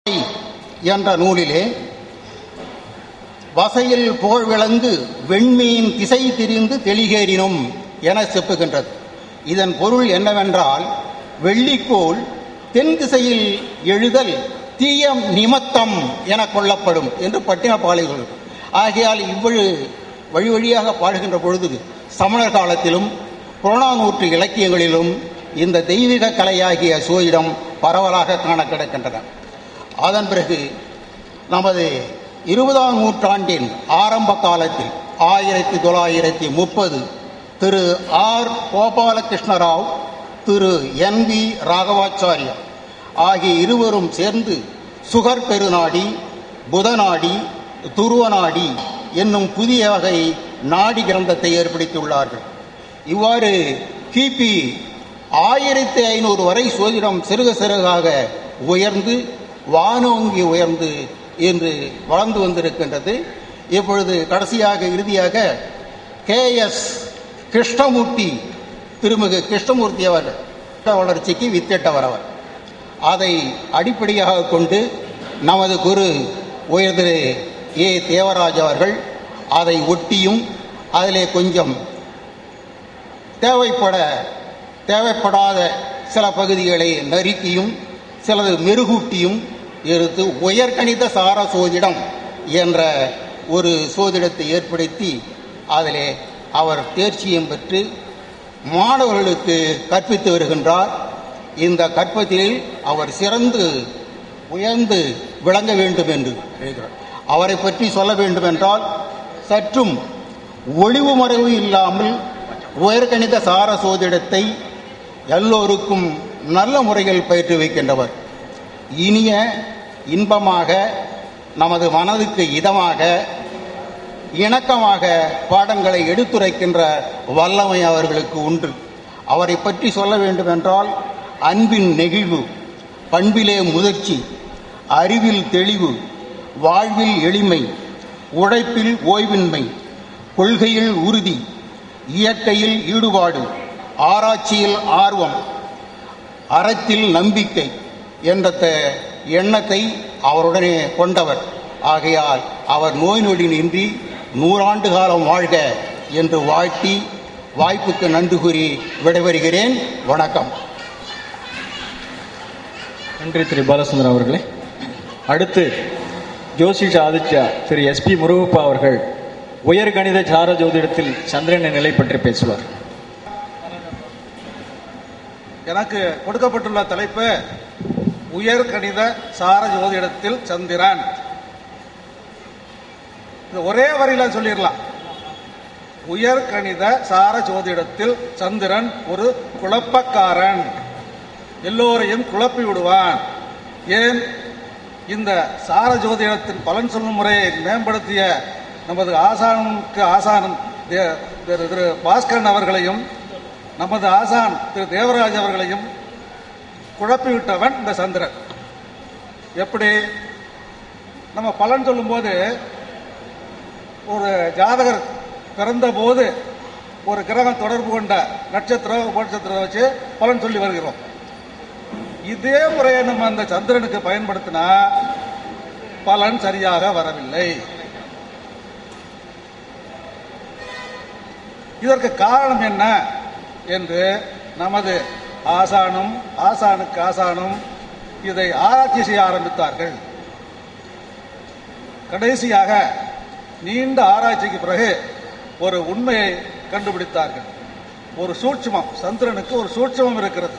என்ற நூலிலே வசையில் புகழ் விளங்கு வெண்மீன் திசை திரிந்து தெளிகேறினும் என செப்புகின்றது இதன் பொருள் என்னவென்றால் வெள்ளிக்கோள் தென் திசையில் எழுதல் தீய நிமத்தம் என கொள்ளப்படும் என்று பட்டினப்பாலை சொல்லும் ஆகையால் இவ்வழு வழி வழியாக பாடுகின்ற பொழுது சமணர் காலத்திலும் புறநானூற்று இலக்கியங்களிலும் இந்த தெய்வீக கலையாகிய சோயிடம் பரவலாக காண கிடக்கின்றன அதன் பிறகு நமது இருபதாம் நூற்றாண்டின் ஆரம்ப காலத்தில் ஆயிரத்தி தொள்ளாயிரத்தி முப்பது திரு ஆர் கோபாலகிருஷ்ணராவ் திரு என் வி ராகவாச்சாரியா ஆகிய இருவரும் சேர்ந்து சுகர் பெருநாடி புதநாடி துருவநாடி என்னும் புதிய வகை நாடி கிரந்தத்தை ஏற்படுத்தியுள்ளார்கள் இவ்வாறு கிபி ஆயிரத்தி ஐநூறு வரை சோதிடம் சிறுக சிறுகாக உயர்ந்து வானோங்கி உயர்ந்து என்று வளர்ந்து வந்திருக்கின்றது இப்பொழுது கடைசியாக இறுதியாக கே எஸ் கிருஷ்ணமூர்த்தி திருமிகு கிருஷ்ணமூர்த்தி அவர்கள் வளர்ச்சிக்கு வித்திட்டவர் அவர் அதை அடிப்படையாக கொண்டு நமது குரு உயர் திரு ஏ தேவராஜ் அவர்கள் அதை ஒட்டியும் அதிலே கொஞ்சம் தேவைப்பட தேவைப்படாத சில பகுதிகளை நறுக்கியும் சிலது மெருகூட்டியும் எடுத்து உயர்கணித சார சோதிடம் என்ற ஒரு சோதிடத்தை ஏற்படுத்தி அதிலே அவர் தேர்ச்சியும் பெற்று மாணவர்களுக்கு கற்பித்து வருகின்றார் இந்த கற்பத்தில் அவர் சிறந்து உயர்ந்து விளங்க வேண்டும் என்று இருக்கிறார் அவரை பற்றி சொல்ல வேண்டும் என்றால் சற்றும் ஒளிவு மறைவு இல்லாமல் உயர்கணித சார சோதிடத்தை எல்லோருக்கும் நல்ல முறையில் பயிற்று வைக்கின்றவர் இனிய இன்பமாக நமது மனதுக்கு இதமாக இணக்கமாக பாடங்களை எடுத்துரைக்கின்ற வல்லமை அவர்களுக்கு உண்டு அவரை பற்றி சொல்ல வேண்டும் என்றால் அன்பின் நெகிழ்வு பண்பிலே முதிர்ச்சி அறிவில் தெளிவு வாழ்வில் எளிமை உழைப்பில் ஓய்வின்மை கொள்கையில் உறுதி இயற்கையில் ஈடுபாடு ஆராய்ச்சியில் ஆர்வம் அறத்தில் நம்பிக்கை என்ற த- எண்ணத்தை அவருடனே கொண்டவர் ஆகையால் அவர் நோய் நொடியின்றி நூறாண்டு காலம் வாழ்க என்று வாழ்த்தி வாய்ப்புக்கு நன்றி கூறி விடைபெறுகிறேன் வணக்கம் நன்றி திரு பாலசுந்தரம் அவர்களே அடுத்து ஜோசிஷ ஆதித்யா திரு எஸ்பி முருகப்பா அவர்கள் உயர்கணித சார ஜோதிடத்தில் சந்திரனின் நிலை பற்றி பேசுவார் எனக்கு கொடுக்கப்பட்டுள்ள தலைப்பு உயர் கணித சார ஜோதிடத்தில் சந்திரன் இது ஒரே வரியில சொல்லிடலாம் உயர் கணித சார ஜோதிடத்தில் சந்திரன் ஒரு குழப்பக்காரன் எல்லோரையும் குழப்பி விடுவான் ஏன் இந்த சார ஜோதிடத்தின் பலன் சொல்லும் முறையை மேம்படுத்திய நமது ஆசானுக்கு ஆசானம் தே- திரு திரு பாஸ்கரன் அவர்களையும் நமது ஆசான் திரு தேவராஜ் அவர்களையும் குழப்பிவிட்டவன் இந்த சந்திரன் எப்படி நம்ம பலன் சொல்லும்போது ஒரு ஜாதகர் பிறந்த போது ஒரு கிரகம் தொடர்பு கொண்ட நட்சத்திரம் நட்சத்திரம் வச்சு பலன் சொல்லி வருகிறோம் இதே முறையை நம்ம அந்த சந்திரனுக்கு பயன்படுத்தினா பலன் சரியாக வரவில்லை இதற்கு காரணம் என்ன என்று நமது ஆசானும் ஆசானுக்கு ஆசானும் இதை ஆராய்ச்சி செய்ய ஆரம்பித்தார்கள் கடைசியாக நீண்ட ஆராய்ச்சிக்கு பிறகு ஒரு உண்மையை கண்டுபிடித்தார்கள் ஒரு சூட்சுமம் சந்திரனுக்கு ஒரு சூட்சுமம் இருக்கிறது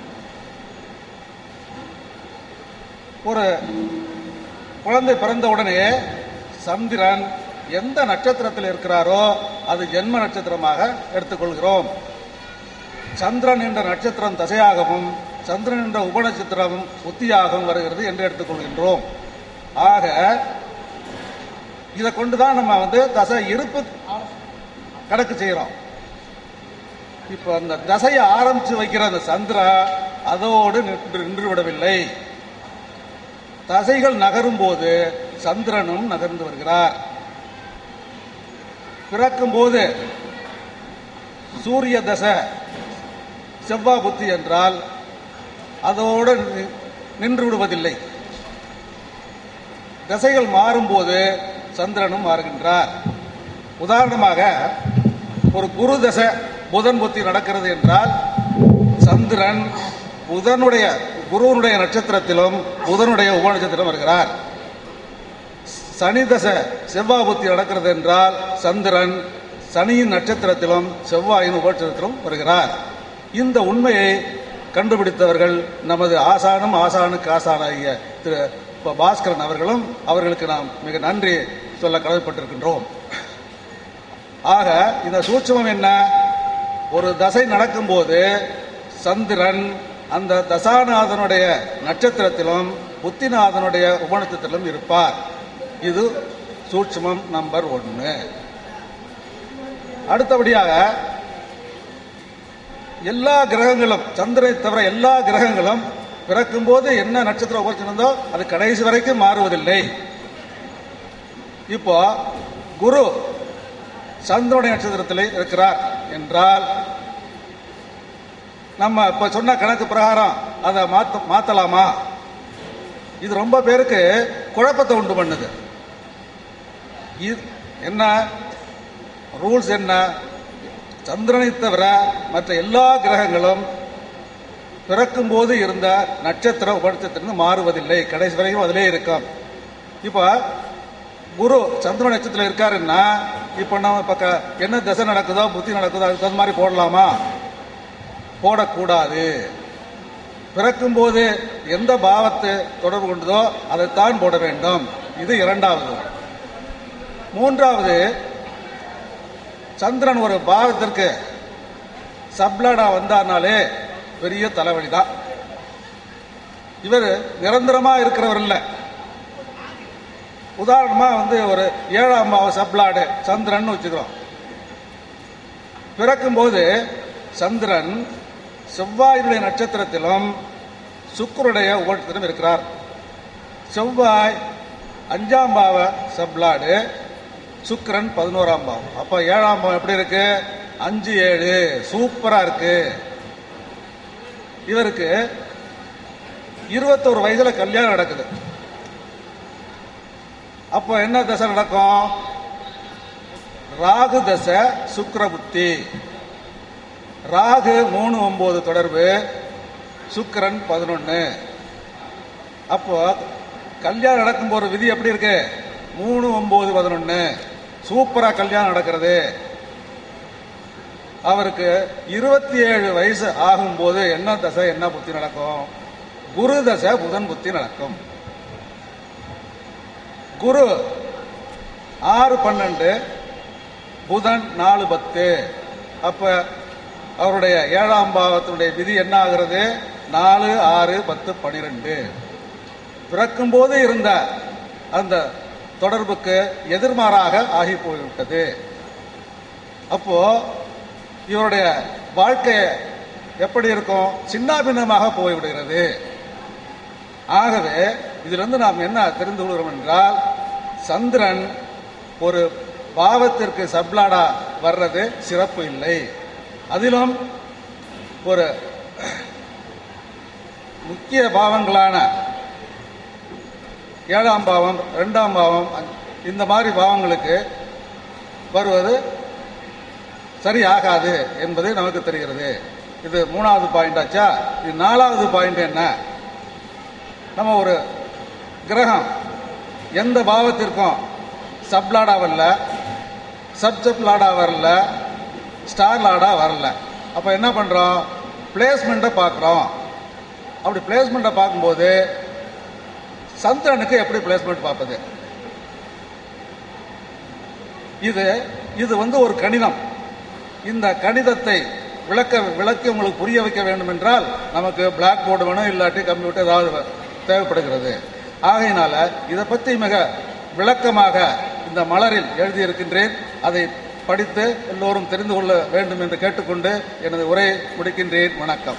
ஒரு குழந்தை பிறந்த உடனே சந்திரன் எந்த நட்சத்திரத்தில் இருக்கிறாரோ அது ஜென்ம நட்சத்திரமாக எடுத்துக்கொள்கிறோம் சந்திரன் என்ற நட்சத்திரம் தசையாகவும் சந்திரன் என்ற உபநட்சத்திரம் புத்தியாகவும் வருகிறது என்று எடுத்துக்கொள்கின்றோம் ஆக இதை கொண்டுதான் நம்ம வந்து தசை இருப்பு கணக்கு செய்கிறோம் இப்போ அந்த தசையை ஆரம்பிச்சு வைக்கிற அந்த சந்திரா அதோடு நின்று நின்று விடவில்லை தசைகள் நகரும் போது சந்திரனும் நகர்ந்து வருகிறார் பிறக்கும் போது சூரிய தசை செவ்வாய் புத்தி என்றால் அதோடு நி- நின்று விடுவதில்லை திசைகள் மாறும்போது சந்திரனும் மாறுகின்றார் உதாரணமாக ஒரு குரு தசை புதன் புத்தி நடக்கிறது என்றால் சந்திரன் புதனுடைய குருவனுடைய நட்சத்திரத்திலும் புதனுடைய உப நட்சத்திரம் வருகிறார் சனி தசை செவ்வாய் புத்தி நடக்கிறது என்றால் சந்திரன் சனியின் நட்சத்திரத்திலும் செவ்வாயின் உப நட்சத்திரத்திலும் வருகிறார் இந்த உண்மையை கண்டுபிடித்தவர்கள் நமது ஆசானும் ஆசானுக்கு ஆசானாகிய திரு ப. பாஸ்கரன் அவர்களும் அவர்களுக்கு நாம் மிக நன்றி சொல்ல கடமைப்பட்டிருக்கின்றோம் ஆக இந்த சூட்சமம் என்ன ஒரு தசை நடக்கும்போது சந்திரன் அந்த தசாநாதனுடைய நட்சத்திரத்திலும் புத்திநாதனுடைய உபநட்சத்திரத்திலும் இருப்பார் இது சூட்சமம் நம்பர் ஒன்று அடுத்தபடியாக எல்லா கிரகங்களும் சந்திரனை தவிர எல்லா கிரகங்களும் பிறக்கும்போது என்ன நட்சத்திரம் உபரிச்சிருந்தோ அது கடைசி வரைக்கும் மாறுவதில்லை இப்போ குரு சந்திரனுடைய நட்சத்திரத்தில் இருக்கிறார் என்றால் நம்ம இப்ப சொன்ன கணக்கு பிரகாரம் அதை மாத்த மாத்தலாமா இது ரொம்ப பேருக்கு குழப்பத்தை உண்டு பண்ணுது இது என்ன ரூல்ஸ் என்ன சந்திரனை தவிர மற்ற எல்லா கிரகங்களும் பிறக்கும்போது இருந்த நட்சத்திர உபநட்சத்திரம் மாறுவதில்லை கடைசி வரைக்கும் அதிலே இருக்கும் இப்போ குரு சந்திர நட்சத்திரம் இருக்காருன்னா இப்போ நம்ம இப்போ க- என்ன தசை நடக்குதோ புத்தி நடக்குதோ அதுக்கு தகுந்த மாதிரி போடலாமா போடக்கூடாது பிறக்கும்போது எந்த பாவத்தை தொடர்பு கொண்டதோ அதைத்தான் போட வேண்டும் இது இரண்டாவது மூன்றாவது சந்திரன் ஒரு பாவத்திற்கு சப்ளடா வந்தார்னாலே பெரிய தலைவலி தான் இவர் நிரந்தரமா இருக்கிறவர் இல்லை உதாரணமா வந்து ஒரு ஏழாம் பாவ சப்ளாடு சந்திரன் வச்சுக்கிறோம் பிறக்கும்போது சந்திரன் செவ்வாயினுடைய நட்சத்திரத்திலும் சுக்கருடைய உபநட்சத்திரம் இருக்கிறார் செவ்வாய் அஞ்சாம் பாவ சப்ளாடு சுக்கிரன் பதினோராம் பாவம் அப்ப ஏழாம் பாவம் எப்படி இருக்கு அஞ்சு ஏழு சூப்பரா இருக்கு இவருக்கு இருபத்தோரு வயசுல கல்யாணம் நடக்குது அப்போ என்ன தசை நடக்கும் ராகு தசை சுக்கிர புத்தி ராகு மூணு ஒன்பது தொடர்பு சுக்கிரன் பதினொன்னு அப்போ கல்யாணம் நடக்கும் போற விதி எப்படி இருக்கு மூணு ஒன்பது பதினொன்னு சூப்பரா கல்யாணம் நடக்கிறது அவருக்கு இருபத்தி ஏழு வயசு ஆகும்போது என்ன தசை என்ன புத்தி நடக்கும் குரு தசை புதன் புத்தி நடக்கும் குரு ஆறு பன்னெண்டு புதன் நாலு பத்து அப்ப அவருடைய ஏழாம் பாவத்தினுடைய விதி என்ன ஆகிறது நாலு ஆறு பத்து பனிரெண்டு பிறக்கும்போது இருந்த அந்த தொடர்புக்கு எதிர்மாறாக ஆகி போய்விட்டது அப்போ இவருடைய வாழ்க்கை எப்படி இருக்கும் சின்னாபின்னமாக போய்விடுகிறது ஆகவே இதிலிருந்து நாம் என்ன தெரிந்து கொள்கிறோம் என்றால் சந்திரன் ஒரு பாவத்திற்கு சப்ளாடா வர்றது சிறப்பு இல்லை அதிலும் ஒரு முக்கிய பாவங்களான ஏழாம் பாவம் ரெண்டாம் பாவம் இந்த மாதிரி பாவங்களுக்கு வருவது சரியாகாது என்பது நமக்கு தெரிகிறது இது மூணாவது பாயிண்ட் ஆச்சா இது நாலாவது பாயிண்ட் என்ன நம்ம ஒரு கிரகம் எந்த பாவத்திற்கும் சப்லாடா வரல சப் சப் லாடா வரல ஸ்டார் லாடா வரல அப்போ என்ன பண்ணுறோம் பிளேஸ்மெண்ட்டை பார்க்குறோம் அப்படி பிளேஸ்மெண்ட்டை பார்க்கும்போது சந்திரனுக்கு எப்படி பிளேஸ்மெண்ட் பார்ப்பது இது இது வந்து ஒரு கணிதம் இந்த கணிதத்தை விளக்க விளக்கி உங்களுக்கு புரிய வைக்க வேண்டும் என்றால் நமக்கு பிளாக் போர்டு வேணும் இல்லாட்டி கம்ப்யூட்டர் ஏதாவது தேவைப்படுகிறது ஆகையினால இதை பற்றி மிக விளக்கமாக இந்த மலரில் எழுதியிருக்கின்றேன் அதை படித்து எல்லோரும் தெரிந்து கொள்ள வேண்டும் என்று கேட்டுக்கொண்டு எனது உரையை முடிக்கின்றேன் வணக்கம்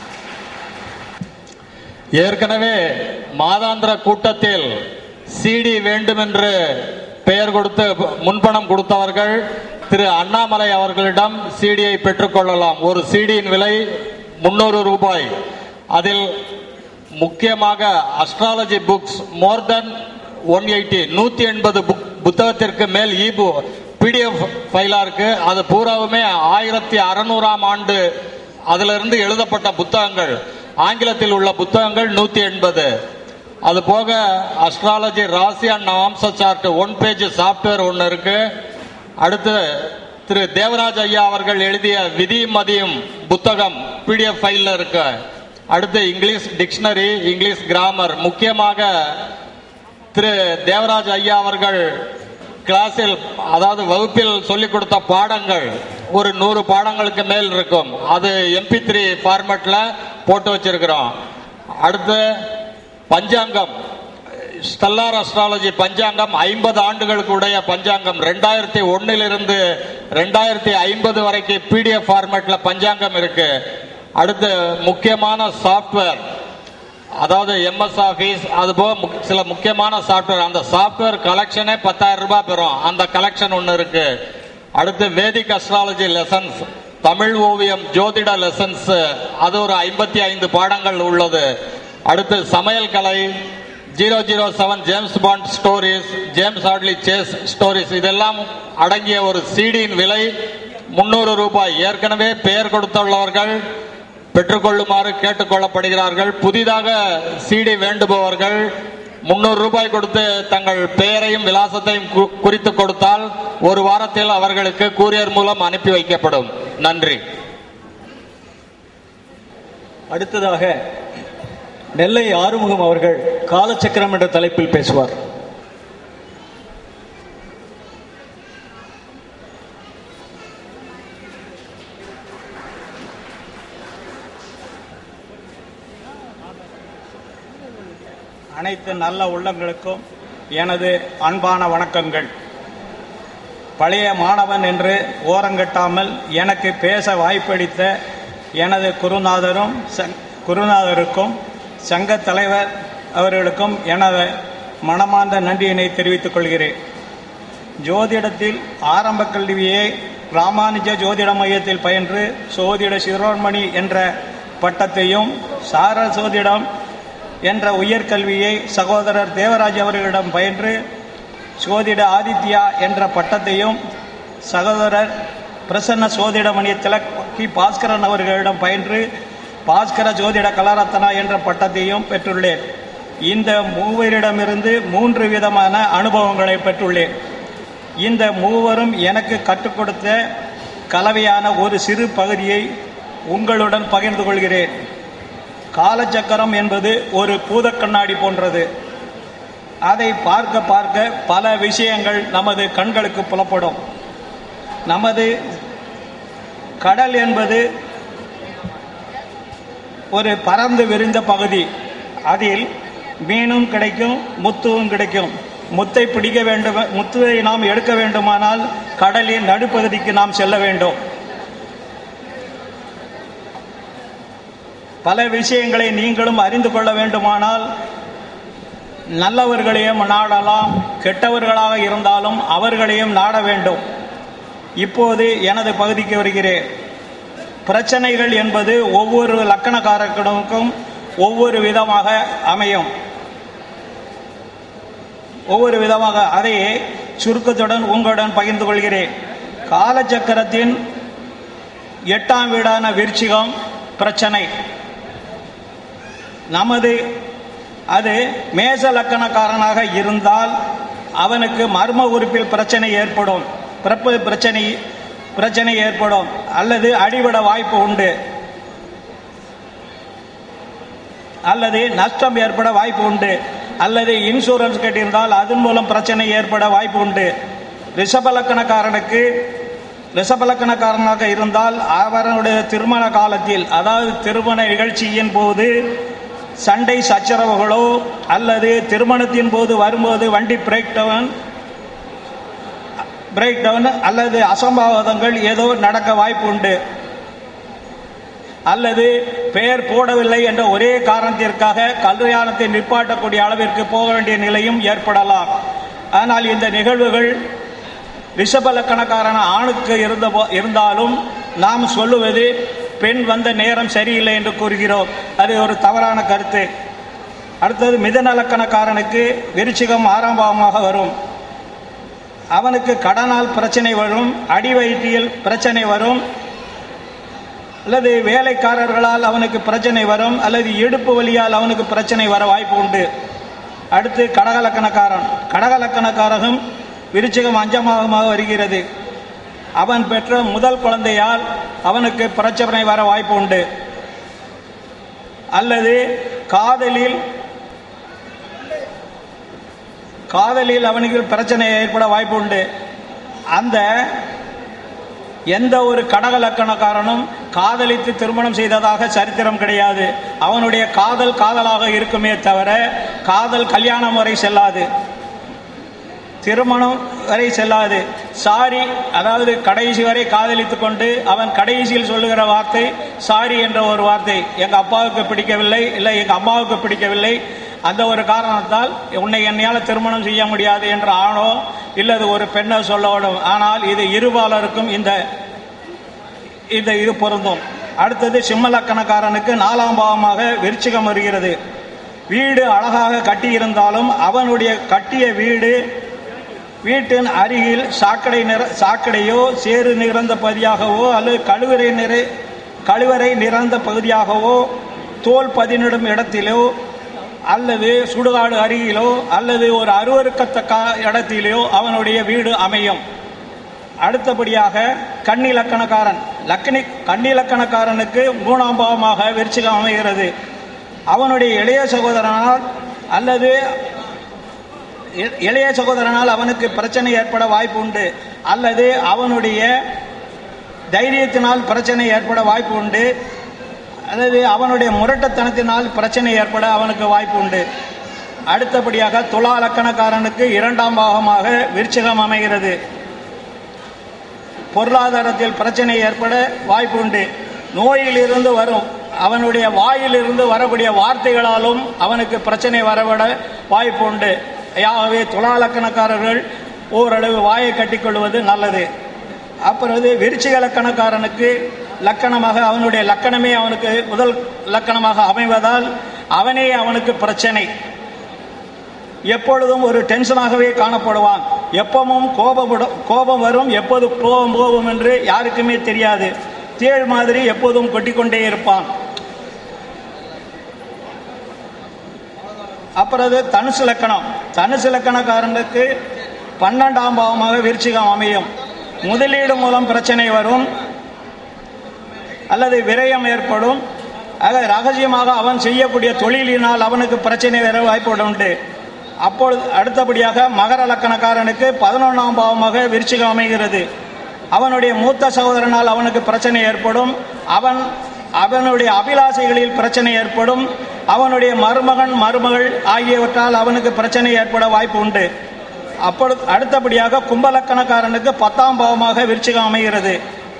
ஏற்கனவே மாதாந்திர கூட்டத்தில் சிடி வேண்டும் என்று பெயர் கொடுத்து முன்பணம் கொடுத்தவர்கள் திரு அண்ணாமலை அவர்களிடம் சிடியை பெற்றுக்கொள்ளலாம் ஒரு சிடியின் விலை முன்னூறு ரூபாய் அதில் முக்கியமாக astrology books more than one eighty நூத்தி எண்பது புக் புத்தகத்திற்கு மேல் இபு பிடிஎஃப் ஃபைலா இருக்கு அது பூராவுமே ஆயிரத்தி அறுநூறாம் ஆண்டு அதுல இருந்து எழுதப்பட்ட புத்தகங்கள் ஆங்கிலத்தில் உள்ள புத்தகங்கள் நூத்தி எண்பது அது போக astrology rasi and navamsa chart one page software ஒன்று இருக்கு அடுத்து திரு தேவராஜ் ஐயா அவர்கள் எழுதிய விதி மதியம் புத்தகம் பிடிஎஃப் ஃபைல்ல இருக்கு அடுத்து இங்கிலீஷ் டிக்ஷனரி இங்கிலீஷ் கிராமர் முக்கியமாக திரு தேவராஜ் ஐயா அவர்கள் கிளாஸில் அதாவது வகுப்பில் சொல்லிக் கொடுத்த பாடங்கள் ஒரு நூறு பாடங்களுக்கு மேல் இருக்கும் அது எம்பி த்ரீ ஃபார்மேட்ல போட்டு வச்சிருக்கிறோம் அடுத்து பஞ்சாங்கம் ஸ்டெல்லார் அஸ்ட்ராலஜி பஞ்சாங்கம் ஐம்பது ஆண்டுகளுக்கு உடைய பஞ்சாங்கம் ரெண்டாயிரத்தி ஒன்னிலிருந்து ரெண்டாயிரத்தி ஐம்பது வரைக்கும் பிடிஎஃப் ஃபார்மேட்ல பஞ்சாங்கம் இருக்கு அடுத்து முக்கியமான சாஃப்ட்வேர் அதாவது எம்எஸ் ஆஃபீஸ் அது போக முக்- சில முக்கியமான சாஃப்ட்வேர் அந்த சாஃப்ட்வேர் கலெக்ஷனே பத்தாயிரம் ரூபாய் பெறும் அந்த கலெக்ஷன் ஒன்று இருக்கு அடுத்து வேதிக் அஸ்ட்ராலஜி லெசன்ஸ் தமிழ் ஓவியம் ஜோதிட லெசன்ஸ் அது ஒரு ஐம்பத்தி ஐந்து பாடங்கள் உள்ளது அடுத்து சமையல் கலை zero zero seven James Bond stories James Hadley Chase stories இதெல்லாம் அடங்கிய ஒரு சீடியின் விலை முன்னூறு ரூபாய் ஏற்கனவே பெயர் கொடுத்துள்ளவர்கள் பெற்றுக்கொள்ளுமாறு கேட்டுக்கொள்ளப்படுகிறார்கள் புதிதாக சிடி வேண்டுபவர்கள் முன்னூறு ரூபாய் கொடுத்து தங்கள் பெயரையும் விலாசத்தையும் கு- குறித்து கொடுத்தால் ஒரு வாரத்தில் அவர்களுக்கு கூரியர் மூலம் அனுப்பி வைக்கப்படும் நன்றி அடுத்ததாக நெல்லை ஆறுமுகம் அவர்கள் காலச்சக்கரம் என்ற தலைப்பில் பேசுவார் அனைத்து நல்ல உள்ளங்களுக்கும் எனது அன்பான வணக்கங்கள் பழைய மாணவன் என்று ஓரங்கட்டாமல் எனக்கு பேச வாய்ப்பளித்த எனது குருநாதரும் சங்- குருநாதருக்கும் சங்க தலைவர் அவர்களுக்கும் எனது மனமார்ந்த நன்றியினை தெரிவித்துக் கொள்கிறேன் ஜோதிடத்தில் ஆரம்ப கல்வியை ராமானுஜ ஜோதிட மையத்தில் பயின்று சோதிட சிரோன்மணி என்ற பட்டத்தையும் சார சோதிடம் என்ற உயர்கல்வியை சகோதரர் தேவராஜ் அவர்களிடம் பயின்று சோதிட ஆதித்யா என்ற பட்டத்தையும் சகோதரர் பிரசன்ன சோதிடமணி திலக்கி பாஸ்கரன் அவர்களிடம் பயின்று பாஸ்கர ஜோதிட கலாரத்னா என்ற பட்டத்தையும் பெற்றுள்ளேன் இந்த மூவரிடமிருந்து மூன்று விதமான அனுபவங்களை பெற்றுள்ளேன் இந்த மூவரும் எனக்கு கற்றுக் கொடுத்த கலவையான ஒரு சிறு பகுதியை உங்களுடன் பகிர்ந்து கொள்கிறேன் காலச்சக்கரம் என்பது ஒரு பூதக் கண்ணாடி போன்றது அதை பார்க்க பார்க்க பல விஷயங்கள் நமது கண்களுக்கு புலப்படும் நமது கடல் என்பது ஒரு பறந்து விரிந்த பகுதி அதில் மீனும் கிடைக்கும் முத்துவும் கிடைக்கும் முத்தை பிடிக்க வேண்டும் முத்துவை நாம் எடுக்க வேண்டுமானால் கடலின் நடுப்பகுதிக்கு நாம் செல்ல வேண்டும் பல விஷயங்களை நீங்களும் அறிந்து கொள்ள வேண்டுமானால் நல்லவர்களையும் நாடலாம் கெட்டவர்களாக இருந்தாலும் அவர்களையும் நாட வேண்டும் இப்போது எனது பகுதிக்கு வருகிறேன் பிரச்சனைகள் என்பது ஒவ்வொரு லக்கணக்காரர்களுக்கும் ஒவ்வொரு விதமாக அமையும் ஒவ்வொரு விதமாக அதை சுருக்கத்துடன் உங்களுடன் பகிர்ந்து கொள்கிறேன் காலச்சக்கரத்தின் எட்டாம் வீடான விருச்சிகம் பிரச்சனை நமது அது மேச லக்கணக்காரனாக இருந்தால் அவனுக்கு மர்ம உறுப்பில் பிரச்சனை ஏற்படும் பிறப்பு பிரச்சனை பிரச்சனை ஏற்படும் அல்லது அடிபட வாய்ப்பு உண்டு அல்லது நஷ்டம் ஏற்பட வாய்ப்பு உண்டு அல்லது இன்சூரன்ஸ் கட்டியிருந்தால் அதன் மூலம் பிரச்சனை ஏற்பட வாய்ப்பு உண்டு ரிஷபலக்கணக்காரனுக்கு ரிஷபலக்கணக்காரனாக இருந்தால் அவருடைய திருமண காலத்தில் அதாவது திருமண நிகழ்ச்சியின் போது சண்டை சச்சரவுகளோ அல்லது திருமணத்தின் போது வரும்போது வண்டி பிரேக் டவுன் பிரேக் டவுன் அல்லது அசம்பாவிதங்கள் ஏதோ நடக்க வாய்ப்பு உண்டு அல்லது பெயர் போடவில்லை என்ற ஒரே காரணத்திற்காக கல்யாணத்தை நிப்பாட்டக்கூடிய அளவிற்கு போக வேண்டிய நிலையும் ஏற்படலாம் ஆனால் இந்த நிகழ்வுகள் ரிஷபலக்கணக்காரன ஆணுக்கு இருந்த போ- இருந்தாலும் நாம் சொல்லுவது பெண் வந்த நேரம் சரியில்லை என்று கூறுகிறோம் அது ஒரு தவறான கருத்து அடுத்தது மிதன லக்கணக்காரனுக்கு விருச்சிகம் ஆறாம் பாவமாக வரும் அவனுக்கு கடனால் பிரச்சனை வரும் அடி வயிற்றில் பிரச்சனை வரும் அல்லது வேலைக்காரர்களால் அவனுக்கு பிரச்சனை வரும் அல்லது இடுப்பு வலியால் அவனுக்கு பிரச்சனை வர வாய்ப்பு உண்டு அடுத்து கடகலக்கணக்காரன் கடகலக்கணக்காரகம் விருச்சிகம் அஞ்சமாகமாக வருகிறது அவன் பெற்ற முதல் குழந்தையால் அவனுக்கு பிரச்சனை வர வாய்ப்பு உண்டு அல்லது காதலில் காதலில் அவனுக்கு பிரச்சனை ஏற்பட வாய்ப்பு உண்டு அந்த எந்த ஒரு கடக லக்கணக்காரனும் காதலித்து திருமணம் செய்ததாக சரித்திரம் கிடையாது அவனுடைய காதல் காதலாக இருக்குமே தவிர காதல் கல்யாணம் வரை செல்லாது திருமணம் வரை செல்லாது சாரி அதாவது கடைசி வரை காதலித்து கொண்டு அவன் கடைசியில் சொல்லுகிற வார்த்தை சாரி என்ற ஒரு வார்த்தை எங்க அப்பாவுக்கு பிடிக்கவில்லை இல்லை எங்க அம்மாவுக்கு பிடிக்கவில்லை அந்த ஒரு காரணத்தால் உன்னை என்னையால் திருமணம் செய்ய முடியாது என்ற ஆணோ இல்லது ஒரு பெண்ணோ சொல்லப்படும் ஆனால் இது இருபாலருக்கும் இந்த இந்த இது பொருந்தும் அடுத்தது சிம்மலக்கணக்காரனுக்கு நாலாம் பாவமாக விருச்சிகம் வருகிறது வீடு அழகாக கட்டியிருந்தாலும் அவனுடைய கட்டிய வீடு வீட்டின் அருகில் சாக்கடை நிற சாக்கடையோ சேறு நிறைந்த பகுதியாகவோ அல்லது கழுவறை நிறை கழிவறை நிறைந்த பகுதியாகவோ தோல் பதினிடும் இடத்திலோ அல்லது சுடுகாடு அருகிலோ அல்லது ஒரு அருவருக்கத்தக்க இடத்திலோ அவனுடைய வீடு அமையும் அடுத்தபடியாக கன்னி லக்கணக்காரன் லக்கணி கன்னி லக்கணக்காரனுக்கு மூணாம் பாவமாக விருச்சிகம் அமைகிறது அவனுடைய இளைய சகோதரனால் அல்லது இ- இளைய சகோதரனால் அவனுக்கு பிரச்சனை ஏற்பட வாய்ப்பு உண்டு அல்லது அவனுடைய தைரியத்தினால் பிரச்சனை ஏற்பட வாய்ப்பு உண்டு அல்லது அவனுடைய முரட்டத்தனத்தினால் பிரச்சனை ஏற்பட அவனுக்கு வாய்ப்பு உண்டு அடுத்தபடியாக துலா லக்கணக்காரனுக்கு இரண்டாம் பாகமாக விருச்சிகம் அமைகிறது பொருளாதாரத்தில் பிரச்சனை ஏற்பட வாய்ப்பு உண்டு நோயிலிருந்து வரும் அவனுடைய வாயிலிருந்து வரக்கூடிய வார்த்தைகளாலும் அவனுக்கு பிரச்சனை வரவிட வாய்ப்பு உண்டு ஆகவே துலாலக்கணக்காரர்கள் ஓரளவு வாயை கட்டிக்கொள்வது நல்லது அப்புறம் விருச்சிக லக்கணக்காரனுக்கு லக்கணமாக அவனுடைய லக்கணமே அவனுக்கு முதல் லக்கணமாக அமைவதால் அவனே அவனுக்கு பிரச்சனை எப்பொழுதும் ஒரு டென்ஷனாகவே காணப்படுவான் எப்பவும் கோபப்படும் கோபம் வரும் எப்போது கோபம் போகும் என்று யாருக்குமே தெரியாது தேள் மாதிரி எப்போதும் கொட்டிக்கொண்டே இருப்பான் அப்புறம் அது தனுசு லக்கணம் தனுசு லக்கணக்காரனுக்கு பன்னெண்டாம் பாவமாக விருச்சிகம் அமையும் முதலீடு மூலம் பிரச்சனை வரும் அல்லது விரயம் ஏற்படும் ஆக ரகசியமாக அவன் செய்யக்கூடிய தொழிலினால் அவனுக்கு பிரச்சனை வர வாய்ப்பு உண்டு அப்பொழுது அடுத்தபடியாக மகர லக்கணக்காரனுக்கு பதினொன்றாம் பாவமாக விருச்சிகம் அமைகிறது அவனுடைய மூத்த சகோதரனால் அவனுக்கு பிரச்சனை ஏற்படும் அவன் அவனுடைய அபிலாசைகளில் பிரச்சனை ஏற்படும் அவனுடைய மருமகன் மருமகள் ஆகியவற்றால் அவனுக்கு பிரச்சனை ஏற்பட வாய்ப்பு உண்டு அப்பொழுது அடுத்தபடியாக கும்பலக்கணக்காரனுக்கு பத்தாம் பாவமாக விருச்சிகம் அமைகிறது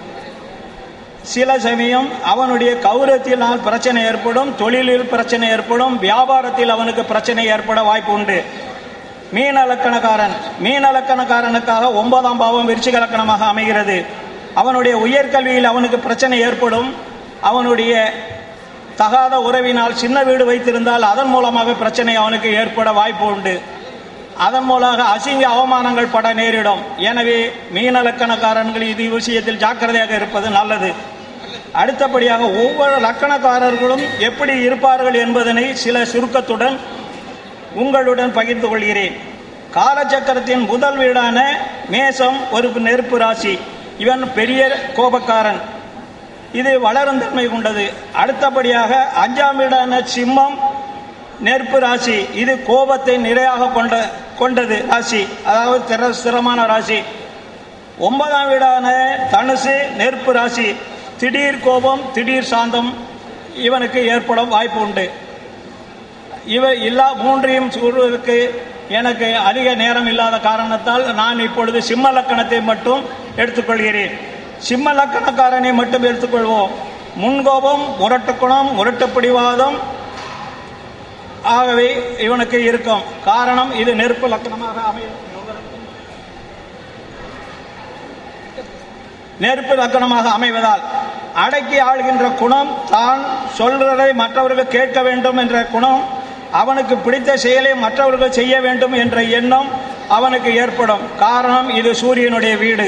சில சமயம் அவனுடைய கௌரவத்தினால் பிரச்சனை ஏற்படும் தொழிலில் பிரச்சனை ஏற்படும் வியாபாரத்தில் அவனுக்கு பிரச்சனை ஏற்பட வாய்ப்பு உண்டு மீன லக்கணக்காரன் மீன லக்கணக்காரனுக்காக ஒன்பதாம் பாவம் விருச்சிக லக்கணமாக அமைகிறது அவனுடைய உயர்கல்வியில் அவனுக்கு பிரச்சனை ஏற்படும் அவனுடைய தகாத உறவினால் சின்ன வீடு வைத்திருந்தால் அதன் மூலமாக பிரச்சனை அவனுக்கு ஏற்பட வாய்ப்பு உண்டு அதன் மூலமாக அசிங்க அவமானங்கள் பட நேரிடும் எனவே மீன லக்கணக்காரன்கள் இது விஷயத்தில் ஜாக்கிரதையாக இருப்பது நல்லது அடுத்தபடியாக ஒவ்வொரு லக்கணக்காரர்களும் எப்படி இருப்பார்கள் என்பதனை சில சுருக்கத்துடன் உங்களுடன் பகிர்ந்து கொள்கிறேன் காலச்சக்கரத்தின் முதல் வீடான மேசம் ஒரு நெருப்பு ராசி இவன் பெரிய கோபக்காரன் இது வளரும் தன்மை கொண்டது அடுத்தபடியாக அஞ்சாம் வீடான சிம்மம் நெருப்பு ராசி இது கோபத்தை நிறையாக கொண்ட கொண்டது ராசி அதாவது திற ஸ்திரமான ராசி ஒன்பதாம் வீடான தனுசு நெருப்பு ராசி திடீர் கோபம் திடீர் சாந்தம் இவனுக்கு ஏற்படும் வாய்ப்பு உண்டு இவ எல்லா மூன்றையும் கூறுவதற்கு எனக்கு அதிக நேரம் இல்லாத காரணத்தால் நான் இப்பொழுது சிம்ம லக்கணத்தை மட்டும் எடுத்துக்கொள்கிறேன் சிம்ம லக்கணக்காரனை மட்டும் எடுத்துக்கொள்வோம் முன்கோபம் முரட்டுக்குணம் முரட்டு பிடிவாதம் ஆகவே இவனுக்கு இருக்கும் காரணம் இது நெருப்பு லக்கணமாக அமையும் நெருப்பு லக்கணமாக அமைவதால் அடக்கி ஆள்கின்ற குணம் தான் சொல்றதை மற்றவர்கள் கேட்க வேண்டும் என்ற குணம் அவனுக்கு பிடித்த செயலை மற்றவர்கள் செய்ய வேண்டும் என்ற எண்ணம் அவனுக்கு ஏற்படும் காரணம் இது சூரியனுடைய வீடு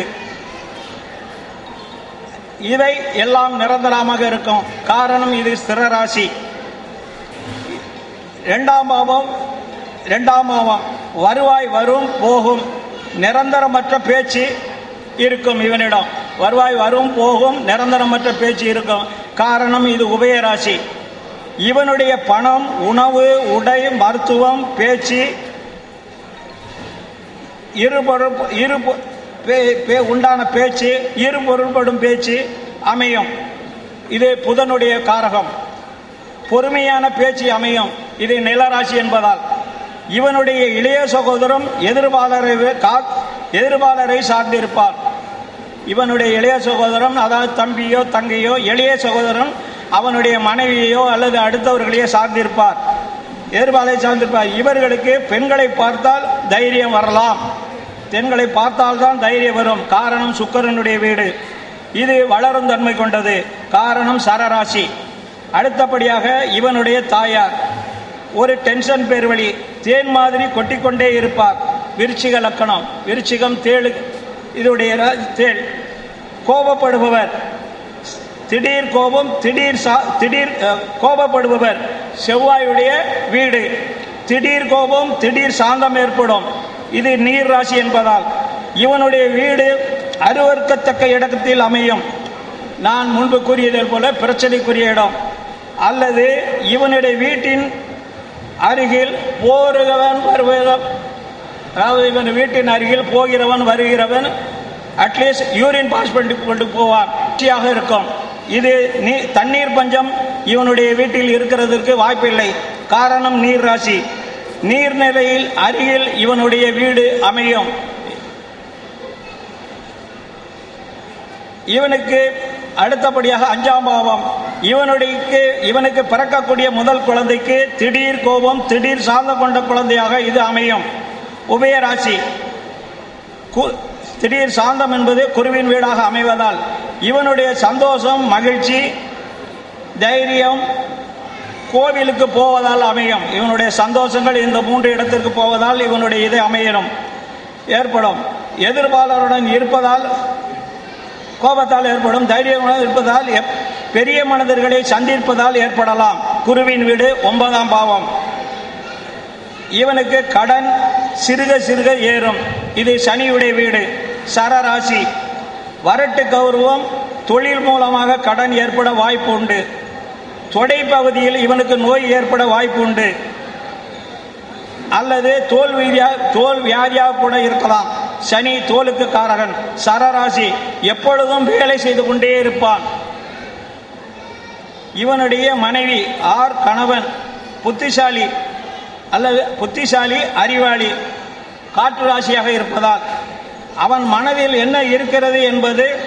இவை எல்லாம் நிரந்தரமாக இருக்கும் காரணம் இது ஸ்திர ராசி இரண்டாம் பாவம் இரண்டாம் பாவம் வருவாய் வரும் போகும் நிரந்தரமற்ற பேச்சு இருக்கும் இவனிடம் வருவாய் வரும் போகும் நிரந்தரமற்ற பேச்சு இருக்கும் காரணம் இது உபயராசி இவனுடைய பணம் உணவு உடை மருத்துவம் பேச்சு இருபொருள் இரு பே- பே- உண்டான பேச்சு இரு பொருள்படும் பேச்சு அமையும் இது புதனுடைய காரகம் பொறுமையான பேச்சு அமையும் இது நிலராசி என்பதால் இவனுடைய இளைய சகோதரம் எதிர்பாலரை கா- எதிர்பாலரை சார்ந்திருப்பார் இவனுடைய இளைய சகோதரன் அதாவது தம்பியோ தங்கையோ இளைய சகோதரன் அவனுடைய மனைவியோ அல்லது அடுத்தவர்களையோ சார்ந்திருப்பார் எதிர்பாலை சார்ந்திருப்பார் இவர்களுக்கு பெண்களை பார்த்தால் தைரியம் வரலாம் பெண்களை பார்த்தால்தான் தைரியம் வரும் காரணம் சுக்கரனுடைய வீடு இது வளரும் தன்மை கொண்டது காரணம் சரராசி அடுத்தபடியாக இவனுடைய தாயார் ஒரு டென்ஷன் பேர்வழி தேன் மாதிரி கொட்டிக்கொண்டே இருப்பார் விருச்சிக லக்கணம் விருச்சிகம் தேழு இதனுடைய ரா- தேள் கோபப்படுபவர் திடீர் கோபம் திடீர் சா திடீர் அஹ், கோபப்படுபவர் செவ்வாயுடைய வீடு திடீர் கோபம் திடீர் சாந்தம் ஏற்படும் இது நீர் ராசி என்பதால் இவனுடைய வீடு அருவருக்கத்தக்க இடத்தில் அமையும் நான் முன்பு கூறியதை போல பிரச்சனைக்குரிய இடம் அல்லது இவனுடைய வீட்டின் அருகில் போருகவன் வருவன் அதாவது இவன் வீட்டின் அருகில் போகிறவன் வருகிறவன் அட்லீஸ்ட் யூரின் பாஸ் பண்ணி கொண்டு போவான் வெற்றியாக இருக்கும் இது நீ தண்ணீர் பஞ்சம் இவனுடைய வீட்டில் இருக்கிறதற்கு வாய்ப்பில்லை காரணம் நீர் ராசி நீர்நிலையில் அருகில் இவனுடைய வீடு அமையும் இவனுக்கு அடுத்தபடியாக அஞ்சாம் பாவம் இவனுடைய இவனுக்கு பிறக்கக்கூடிய முதல் குழந்தைக்கு திடீர் கோபம் திடீர் சார்ந்த கொண்ட குழந்தையாக இது அமையும் உபயராசி கு- திடீர் சாந்தம் என்பது குருவின் வீடாக அமைவதால் இவனுடைய சந்தோஷம் மகிழ்ச்சி தைரியம் கோவிலுக்கு போவதால் அமையும் இவனுடைய சந்தோஷங்கள் இந்த மூன்று இடத்திற்கு போவதால் இவனுடைய இது அமையணும் ஏற்படும் எதிர்பாளருடன் இருப்பதால் கோபத்தால் ஏற்படும் தைரியமுடன் இருப்பதால் எப்- பெரிய மனிதர்களை சந்திப்பதால் ஏற்படலாம் குருவின் வீடு ஒன்பதாம் பாவம் இவனுக்கு கடன் சிறுக சிறுக ஏறும் இது சனியுடைய வீடு சரராசி வரட்டு கௌரவம் தொழில் மூலமாக கடன் ஏற்பட வாய்ப்பு உண்டு தொடை பகுதியில் இவனுக்கு நோய் ஏற்பட வாய்ப்பு உண்டு அல்லது தோல் வியா தோல் வியாதியாக கூட இருக்கலாம் சனி தோலுக்கு காரகன் சரராசி எப்பொழுதும் வேலை செய்து கொண்டே இருப்பான் இவனுடைய மனைவி ஆர் கணவன் புத்திசாலி அல்லது புத்திசாலி அறிவாளி காற்று ராசியாக இருப்பதால் அவன் மனதில் என்ன இருக்கிறது என்பது